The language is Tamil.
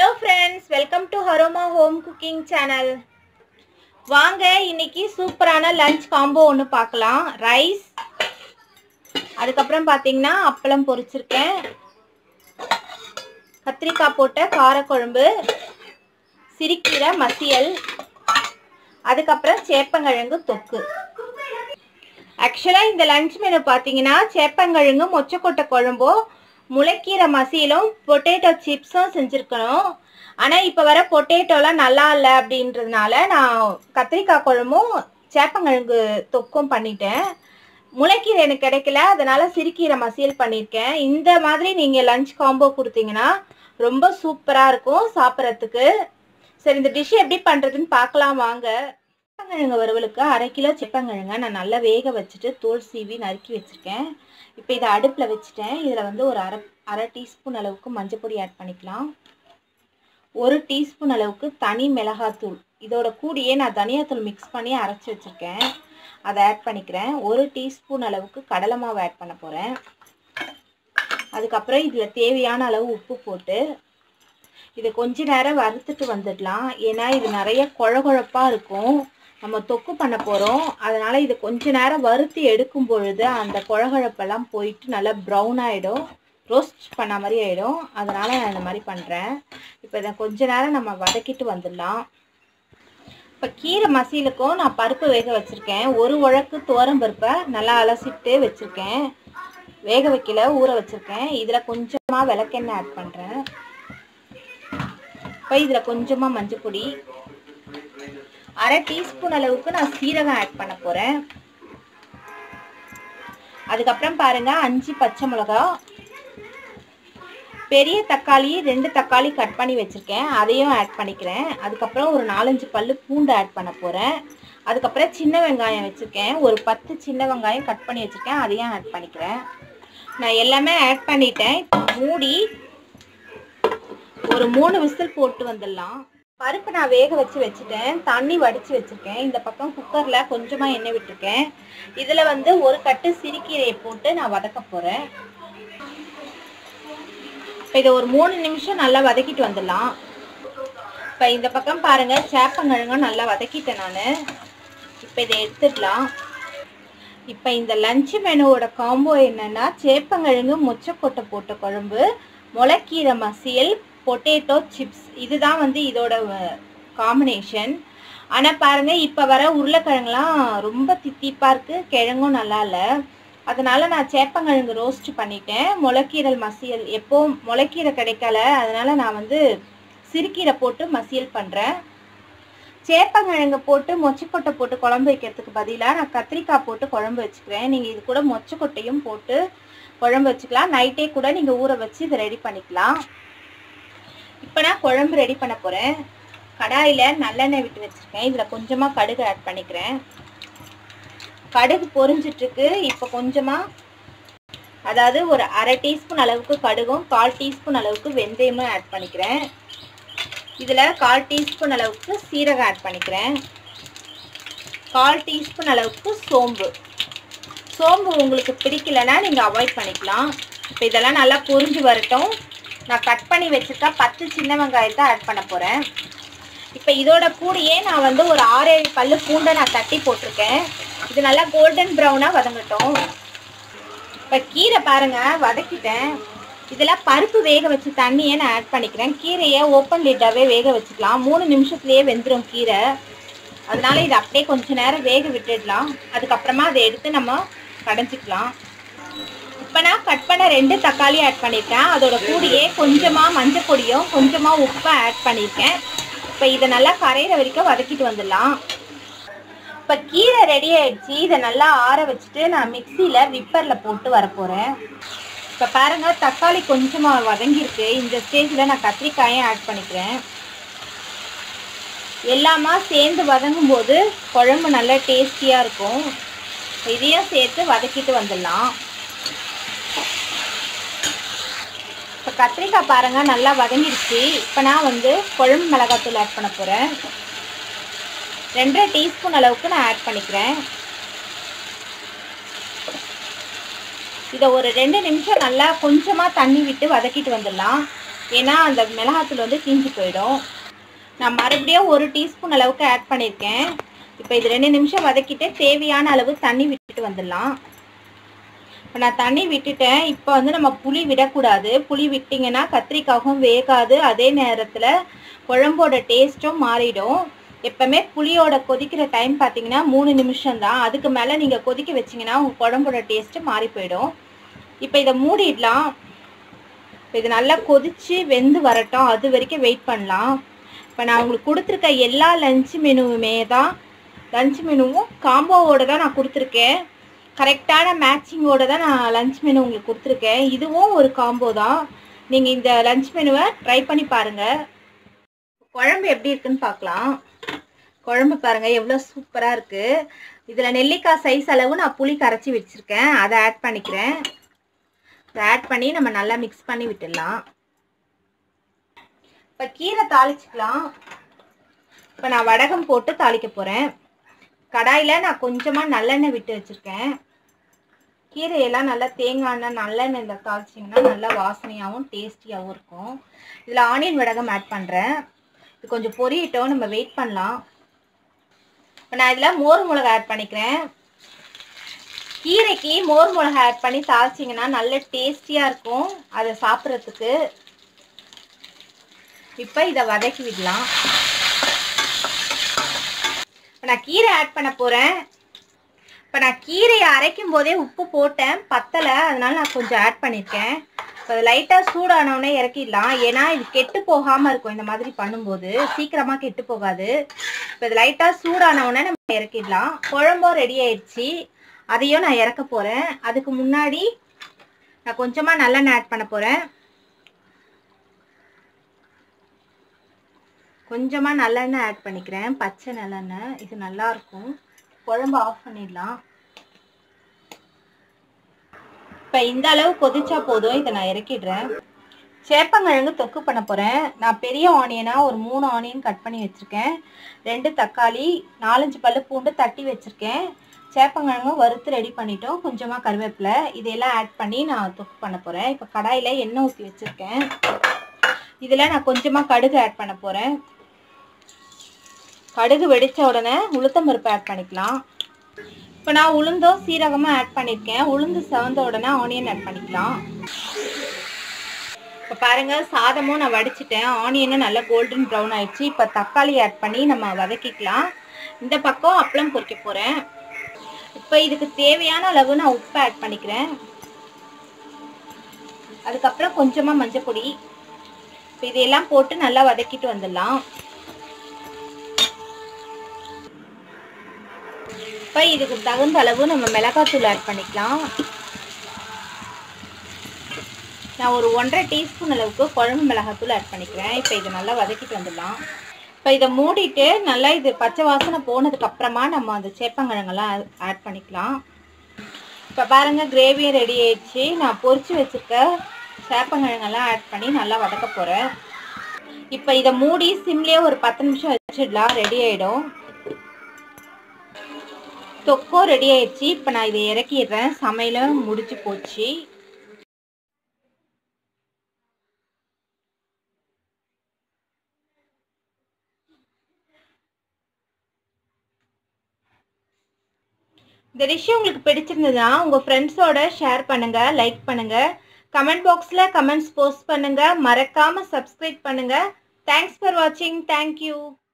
hello friends welcome to aroma home cooking channel வாங்க இன்னைக்கு சூப்பரான லஞ்ச் காம்போ ஒன்று பார்க்கலாம் ரைஸ் அதுக்கப்புறம் பார்த்தீங்கன்னா அப்பளம் பொரிச்சிருக்கேன் கத்திரிக்காய் போட்ட காரக்குழம்பு சிரிக்கீரை மசியல் அதுக்கப்புறம் சேப்பங்கிழங்கு தொக்கு ஆக்சுவலாக இந்த லஞ்ச் மெனு பார்த்தீங்கன்னா சேப்பங்கிழங்கு மொச்சக்கொட்டை குழம்போ முளைக்கீரை மசியலும் பொட்டேட்டோ சிப்ஸும் செஞ்சுருக்கணும் ஆனால் இப்போ வர பொட்டேட்டோலாம் நல்லா இல்லை அப்படின்றதுனால நான் கத்திரிக்காய் குழம்பும் சேப்பங்கிழங்கு தொக்கும் பண்ணிட்டேன் முளைக்கீரை எனக்கு கிடைக்கல அதனால சிறுக்கீரை மசியல் பண்ணியிருக்கேன் இந்த மாதிரி நீங்கள் லஞ்ச் காம்போ கொடுத்தீங்கன்னா ரொம்ப சூப்பராக இருக்கும் சாப்பிட்றதுக்கு சரி இந்த டிஷ் எப்படி பண்ணுறதுன்னு பார்க்கலாம் வாங்க சேப்பங்கிழங்கு வறுவலுக்கு அரை கிலோ சேப்பங்கிழங்க நான் நல்லா வேக வச்சுட்டு தோல் சீவி நறுக்கி வச்சுருக்கேன் இப்போ இதை அடுப்பில் வச்சுட்டேன் இதில் வந்து ஒரு அரை அரை டீஸ்பூன் அளவுக்கு மஞ்சள் பொடி ஆட் பண்ணிக்கலாம் ஒரு டீஸ்பூன் அளவுக்கு தனி மிளகாத்தூள் இதோட கூடியே நான் தனியாத்தூள் மிக்ஸ் பண்ணி அரைச்சி வச்சுருக்கேன் அதை ஆட் பண்ணிக்கிறேன் ஒரு டீஸ்பூன் அளவுக்கு கடலை மாவு ஆட் பண்ண போகிறேன் அதுக்கப்புறம் இதில் தேவையான அளவு உப்பு போட்டு இதை கொஞ்ச நேரம் வறுத்துட்டு வந்துடலாம் ஏன்னா இது நிறைய குழகுழப்பாக இருக்கும் நம்ம தொக்கு பண்ண போகிறோம் அதனால் இது கொஞ்ச நேரம் வறுத்து எடுக்கும் பொழுது அந்த குழகுழப்பெல்லாம் போயிட்டு நல்லா ப்ரௌன் ஆகிடும் ரோஸ்ட் பண்ண மாதிரி ஆகிடும் அதனால் நான் இந்த மாதிரி பண்ணுறேன் இப்போ இதை கொஞ்ச நேரம் நம்ம வதக்கிட்டு வந்துடலாம் இப்போ கீரை மசியலுக்கும் நான் பருப்பு வேக வச்சுருக்கேன் ஒரு உழக்கு துவரம் பருப்பை நல்லா அலசிட்டு வச்சுருக்கேன் வேக வைக்கல ஊற வச்சுருக்கேன் இதில் கொஞ்சமாக விளக்கெண்ணெய் ஆட் பண்ணுறேன் இப்போ இதில் கொஞ்சமாக மஞ்சள் பொடி அரை டீஸ்பூன் அளவுக்கு நான் சீரகம் ஆட் பண்ண போகிறேன் அதுக்கப்புறம் பாருங்க அஞ்சு பச்சை மிளகா பெரிய தக்காளி ரெண்டு தக்காளி கட் பண்ணி வச்சுருக்கேன் அதையும் ஆட் பண்ணிக்கிறேன் அதுக்கப்புறம் ஒரு நாலஞ்சு பல்லு பூண்டு ஆட் பண்ண போகிறேன் அதுக்கப்புறம் சின்ன வெங்காயம் வச்சுருக்கேன் ஒரு பத்து சின்ன வெங்காயம் கட் பண்ணி வச்சுருக்கேன் அதையும் ஆட் பண்ணிக்கிறேன் நான் எல்லாமே ஆட் பண்ணிட்டேன் மூடி ஒரு மூணு விசில் போட்டு வந்துடலாம் பருப்பு நான் வேக வச்சு வச்சுட்டேன் தண்ணி வடித்து வச்சுருக்கேன் இந்த பக்கம் குக்கரில் கொஞ்சமாக எண்ணெய் விட்டுருக்கேன் இதில் வந்து ஒரு கட்டு சிறுக்கீரையை போட்டு நான் வதக்க போகிறேன் இப்போ இதை ஒரு மூணு நிமிஷம் நல்லா வதக்கிட்டு வந்துடலாம் இப்போ இந்த பக்கம் பாருங்கள் சேப்பங்கிழங்கும் நல்லா வதக்கிட்டேன் நான் இப்போ இதை எடுத்துடலாம் இப்போ இந்த லஞ்ச் மெனுவோட காம்போ என்னென்னா சேப்பங்கிழங்கு மொச்சக்கொட்டை போட்ட குழம்பு முளைக்கீரை மசியல் பொட்டேட்டோ சிப்ஸ் இதுதான் வந்து இதோட காம்பினேஷன் ஆனால் பாருங்கள் இப்போ வர உருளைக்கிழங்குலாம் ரொம்ப தித்திப்பாக இருக்குது கிழங்கும் நல்லா இல்லை அதனால் நான் சேப்பங்கிழங்கு ரோஸ்ட் பண்ணிட்டேன் முளைக்கீரல் மசியல் எப்போ முளைக்கீரை கிடைக்கல அதனால் நான் வந்து சிறுக்கீரை போட்டு மசியல் பண்ணுறேன் சேப்பங்கிழங்கு போட்டு மொச்சக்கொட்டை போட்டு குழம்பு வைக்கிறதுக்கு பதிலாக நான் கத்திரிக்காய் போட்டு குழம்பு வச்சுக்கிறேன் நீங்கள் இது கூட மொச்சக்கொட்டையும் போட்டு குழம்பு வச்சுக்கலாம் நைட்டே கூட நீங்கள் ஊற வச்சு இதை ரெடி பண்ணிக்கலாம் இப்போ நான் குழம்பு ரெடி பண்ண போகிறேன் கடாயில் நல்லெண்ணெய் விட்டு வச்சுருக்கேன் இதில் கொஞ்சமாக கடுகு ஆட் பண்ணிக்கிறேன் கடுகு பொரிஞ்சிட்ருக்கு இப்போ கொஞ்சமாக அதாவது ஒரு அரை டீஸ்பூன் அளவுக்கு கடுகும் கால் டீஸ்பூன் அளவுக்கு வெந்தயமும் ஆட் பண்ணிக்கிறேன் இதில் கால் டீஸ்பூன் அளவுக்கு சீரகம் ஆட் பண்ணிக்கிறேன் கால் டீஸ்பூன் அளவுக்கு சோம்பு சோம்பு உங்களுக்கு பிடிக்கலைன்னா நீங்கள் அவாய்ட் பண்ணிக்கலாம் இப்போ இதெல்லாம் நல்லா பொரிஞ்சு வரட்டும் நான் கட் பண்ணி வச்சுருக்க பத்து சின்ன வெங்காயத்தை ஆட் பண்ண போகிறேன் இப்போ இதோட கூடயே நான் வந்து ஒரு ஆறு ஏழு பல்லு பூண்டை நான் தட்டி போட்டிருக்கேன் இது நல்லா கோல்டன் ப்ரௌனாக வதங்கட்டும் இப்போ கீரை பாருங்கள் வதக்கிட்டேன் இதில் பருப்பு வேக வச்சு தண்ணியை நான் ஆட் பண்ணிக்கிறேன் கீரையை ஓப்பன் லிட்டாகவே வேக வச்சுக்கலாம் மூணு நிமிஷத்துலேயே வெந்துடும் கீரை அதனால இதை அப்படியே கொஞ்சம் நேரம் வேக விட்டுடலாம் அதுக்கப்புறமா அதை எடுத்து நம்ம கடைஞ்சிக்கலாம் இப்போ நான் கட் பண்ண ரெண்டு தக்காளி ஆட் பண்ணியிருக்கேன் அதோட கூடியே கொஞ்சமாக மஞ்சள் பொடியும் கொஞ்சமாக உப்பை ஆட் பண்ணியிருக்கேன் இப்போ இதை நல்லா கரையிற வரைக்கும் வதக்கிட்டு வந்துடலாம் இப்போ கீரை ரெடி ஆயிடுச்சு இதை நல்லா ஆற வச்சுட்டு நான் மிக்சியில் விப்பரில் போட்டு வரப்போகிறேன் இப்போ பாருங்கள் தக்காளி கொஞ்சமாக வதங்கியிருக்கு இந்த ஸ்டேஜில் நான் கத்திரிக்காயும் ஆட் பண்ணிக்கிறேன் எல்லாமா சேர்ந்து வதங்கும் போது குழம்பு நல்லா டேஸ்டியாக இருக்கும் இதையும் சேர்த்து வதக்கிட்டு வந்துடலாம் இப்போ கத்திரிக்காய் பாருங்கள் நல்லா வதங்கிடுச்சு இப்போ நான் வந்து குழம்பு மிளகாத்தூள் ஆட் பண்ண போகிறேன் ரெண்டரை டீஸ்பூன் அளவுக்கு நான் ஆட் பண்ணிக்கிறேன் இதை ஒரு ரெண்டு நிமிஷம் நல்லா கொஞ்சமாக தண்ணி விட்டு வதக்கிட்டு வந்துடலாம் ஏன்னா அந்த மிளகாத்தூள் வந்து தீஞ்சு போயிடும் நான் மறுபடியும் ஒரு டீஸ்பூன் அளவுக்கு ஆட் பண்ணியிருக்கேன் இப்போ இது ரெண்டு நிமிஷம் வதக்கிட்டு தேவையான அளவு தண்ணி விட்டுட்டு வந்துடலாம் இப்போ நான் தண்ணி விட்டுட்டேன் இப்போ வந்து நம்ம புளி விடக்கூடாது புளி விட்டிங்கன்னா கத்திரிக்காயும் வேகாது அதே நேரத்தில் குழம்போட டேஸ்ட்டும் மாறிடும் எப்பவுமே புளியோட கொதிக்கிற டைம் பார்த்தீங்கன்னா மூணு நிமிஷம் தான் அதுக்கு மேலே நீங்கள் கொதிக்க வச்சிங்கன்னா உங்கள் குழம்போட டேஸ்ட்டு மாறி போயிடும் இப்போ இதை மூடிடலாம் இப்போ இது நல்லா கொதித்து வெந்து வரட்டும் அது வரைக்கும் வெயிட் பண்ணலாம் இப்போ நான் உங்களுக்கு கொடுத்துருக்க எல்லா லஞ்ச் மெனுவுமே தான் லஞ்ச் மெனுவும் காம்போவோட தான் நான் கொடுத்துருக்கேன் கரெக்டான மேட்சிங்கோட தான் நான் லஞ்ச் மெனு உங்களுக்கு கொடுத்துருக்கேன் இதுவும் ஒரு காம்போ தான் நீங்கள் இந்த லஞ்ச் மெனுவை ட்ரை பண்ணி பாருங்கள் குழம்பு எப்படி இருக்குன்னு பார்க்கலாம் குழம்பு பாருங்கள் எவ்வளோ சூப்பராக இருக்குது இதில் நெல்லிக்காய் சைஸ் அளவு நான் புளி கரைச்சி வச்சுருக்கேன் அதை ஆட் பண்ணிக்கிறேன் இதை ஆட் பண்ணி நம்ம நல்லா மிக்ஸ் பண்ணி விட்டுடலாம் இப்போ கீரை தாளிச்சுக்கலாம் இப்போ நான் வடகம் போட்டு தாளிக்க போகிறேன் கடாயில் நான் கொஞ்சமாக நல்லெண்ணெய் விட்டு வச்சுருக்கேன் கீரையெல்லாம் நல்லா தேங்காய் எண்ணெய் நல்லெண்ணெய் இந்த தாளிச்சிங்கன்னா நல்லா வாசனையாகவும் டேஸ்டியாகவும் இருக்கும் இதில் ஆனியன் வடகம் ஆட் பண்ணுறேன் இது கொஞ்சம் பொரியட்டும் நம்ம வெயிட் பண்ணலாம் இப்போ நான் இதில் மோர் மிளகா ஆட் பண்ணிக்கிறேன் கீரைக்கு மோர் மிளகா ஆட் பண்ணி தாளிச்சிங்கன்னா நல்ல டேஸ்டியாக இருக்கும் அதை சாப்பிட்றதுக்கு இப்போ இதை வதக்கி விடலாம் இப்போ நான் கீரை ஆட் பண்ண போகிறேன் இப்போ நான் கீரையை அரைக்கும் போதே உப்பு போட்டேன் பத்தலை அதனால நான் கொஞ்சம் ஆட் பண்ணியிருக்கேன் இப்போ அது லைட்டாக சூடானவுடனே இறக்கிடலாம் ஏன்னா இது கெட்டு போகாமல் இருக்கும் இந்த மாதிரி பண்ணும்போது சீக்கிரமாக கெட்டு போகாது இப்போ இது லைட்டாக சூடானவுடனே நம்ம இறக்கிடலாம் குழம்பும் ரெடி ஆயிடுச்சு அதையும் நான் இறக்க போகிறேன் அதுக்கு முன்னாடி நான் கொஞ்சமாக நல்லெண்ணெய் ஆட் பண்ண போகிறேன் கொஞ்சமாக நல்லெண்ணெய் ஆட் பண்ணிக்கிறேன் பச்சை நல்லெண்ணெய் இது நல்லா இருக்கும் குழம்பு ஆஃப் பண்ணிடலாம் இப்போ இந்த அளவு கொதிச்சா போதும் இதை நான் இறக்கிடுறேன் சேப்பங்கிழங்கு தொக்கு பண்ண போகிறேன் நான் பெரிய ஆனியனாக ஒரு மூணு ஆனியன் கட் பண்ணி வச்சுருக்கேன் ரெண்டு தக்காளி நாலஞ்சு பல்லு பூண்டு தட்டி வச்சுருக்கேன் சேப்பங்கிழங்கும் வறுத்து ரெடி பண்ணிட்டோம் கொஞ்சமாக கருவேப்பிலை இதையெல்லாம் ஆட் பண்ணி நான் தொக்கு பண்ண போகிறேன் இப்போ கடாயில் எண்ணெய் ஊற்றி வச்சுருக்கேன் இதில் நான் கொஞ்சமாக கடுகு ஆட் பண்ண போகிறேன் கடுகு வெடித்த உடனே உளுத்தம் பருப்பு ஆட் பண்ணிக்கலாம் இப்போ நான் உளுந்தும் சீரகமும் ஆட் பண்ணியிருக்கேன் உளுந்து செவந்த உடனே ஆனியன் ஆட் பண்ணிக்கலாம் இப்போ பாருங்கள் சாதமும் நான் வடிச்சிட்டேன் ஆனியனும் நல்லா கோல்டன் ப்ரௌன் ஆயிடுச்சு இப்போ தக்காளி ஆட் பண்ணி நம்ம வதக்கிக்கலாம் இந்த பக்கம் அப்பளம் பொரிக்க போகிறேன் இப்போ இதுக்கு தேவையான அளவு நான் உப்பு ஆட் பண்ணிக்கிறேன் அதுக்கப்புறம் கொஞ்சமாக மஞ்சள் பொடி இப்போ இதையெல்லாம் போட்டு நல்லா வதக்கிட்டு வந்துடலாம் இப்போ இதுக்கு தகுந்த அளவு நம்ம மிளகாத்தூள் ஆட் பண்ணிக்கலாம் நான் ஒரு ஒன்றரை டீஸ்பூன் அளவுக்கு குழம்பு மிளகாத்தூள் ஆட் பண்ணிக்கிறேன் இப்போ இதை நல்லா வதக்கிட்டு வந்துடலாம் இப்போ இதை மூடிட்டு நல்லா இது பச்சை வாசனை போனதுக்கு அப்புறமா நம்ம அந்த சேப்பங்கிழங்கெல்லாம் ஆட் பண்ணிக்கலாம் இப்போ பாருங்கள் கிரேவியும் ரெடி ஆயிடுச்சு நான் பொரிச்சு வச்சுருக்க சேப்பங்கிழங்கெல்லாம் ஆட் பண்ணி நல்லா வதக்க போகிறேன் இப்போ இதை மூடி சிம்லேயே ஒரு பத்து நிமிஷம் வச்சிடலாம் ரெடி ஆகிடும் தொக்கும் ரெடி ஆயிடுச்சு இப்போ நான் இதை இறக்கிடுறேன் சமையலும் முடிச்சு போச்சு இந்த டிஷ் உங்களுக்கு பிடிச்சிருந்ததுன்னா உங்கள் ஃப்ரெண்ட்ஸோட ஷேர் பண்ணுங்கள் லைக் பண்ணுங்கள் கமெண்ட் பாக்ஸில் கமெண்ட்ஸ் போஸ்ட் பண்ணுங்கள் மறக்காமல் சப்ஸ்கிரைப் பண்ணுங்கள் தேங்க்ஸ் ஃபார் வாட்சிங் தேங்க்யூ